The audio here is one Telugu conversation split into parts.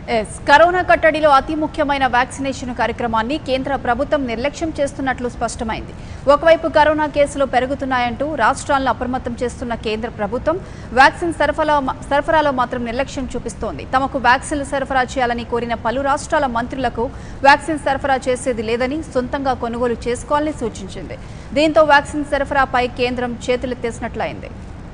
ఎస్ కరోనా కట్టడిలో అతి ముఖ్యమైన వ్యాక్సినేషన్ కార్యక్రమాన్ని కేంద్ర ప్రభుత్వం నిర్లక్ష్యం చేస్తున్నట్లు స్పష్టమైంది ఒకవైపు కరోనా కేసులు పెరుగుతున్నాయంటూ రాష్ట్రాలను అప్రమత్తం చేస్తున్న కేంద్ర ప్రభుత్వం వ్యాక్సిన్ సరఫరా సరఫరాలో మాత్రం నిర్లక్ష్యం చూపిస్తోంది తమకు వ్యాక్సిన్లు సరఫరా చేయాలని కోరిన పలు రాష్ట్రాల మంత్రులకు వ్యాక్సిన్ సరఫరా చేసేది లేదని సొంతంగా కొనుగోలు చేసుకోవాలని సూచించింది దీంతో వ్యాక్సిన్ సరఫరాపై కేంద్రం చేతులెత్తేసినట్లయింది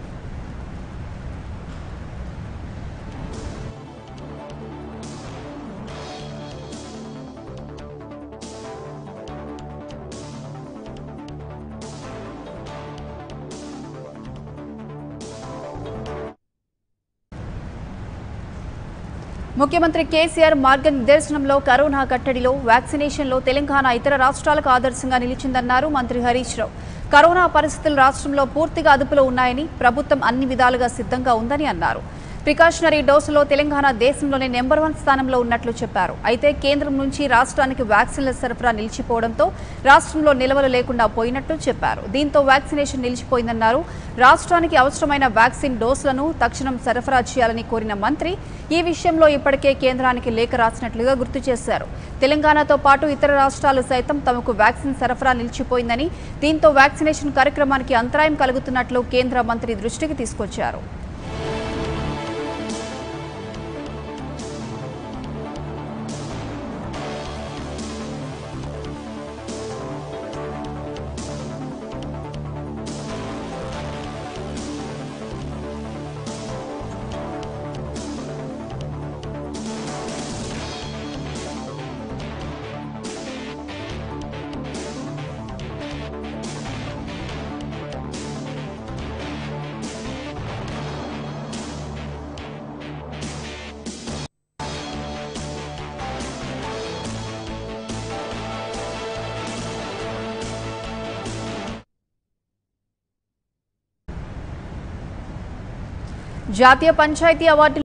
ముఖ్యమంత్రి కేసీఆర్ మార్గనిర్దేశనంలో కరోనా కట్టడిలో వ్యాక్సినేషన్లో తెలంగాణ ఇతర రాష్ట్రాలకు ఆదర్శంగా నిలిచిందన్నారు మంత్రి హరీష్ రావు కరోనా పరిస్థితులు రాష్ట్రంలో పూర్తిగా అదుపులో ఉన్నాయని ప్రభుత్వం అన్ని విధాలుగా సిద్ధంగా ఉందని అన్నారు ప్రికాషనరీ డోసులో తెలంగాణ దేశంలోనే నెంబర్ వన్ స్థానంలో ఉన్నట్లు చెప్పారు అయితే కేంద్రం నుంచి రాష్ట్రానికి వ్యాక్సిన్ల సరఫరా నిలిచిపోవడంతో రాష్ట్రంలో నిల్వలు లేకుండా పోయినట్లు చెప్పారు దీంతో వ్యాక్సినేషన్ నిలిచిపోయిందన్నారు రాష్ట్రానికి అవసరమైన వ్యాక్సిన్ డోసులను తక్షణం సరఫరా చేయాలని కోరిన మంత్రి ఈ విషయంలో ఇప్పటికే కేంద్రానికి లేఖ రాసినట్లుగా గుర్తు చేశారు తెలంగాణతో పాటు ఇతర రాష్ట్రాలు సైతం తమకు వ్యాక్సిన్ సరఫరా నిలిచిపోయిందని దీంతో వ్యాక్సినేషన్ కార్యక్రమానికి అంతరాయం కలుగుతున్నట్లు కేంద్ర మంత్రి దృష్టికి తీసుకొచ్చారు జాతీయ పంచాయతీ అవార్డు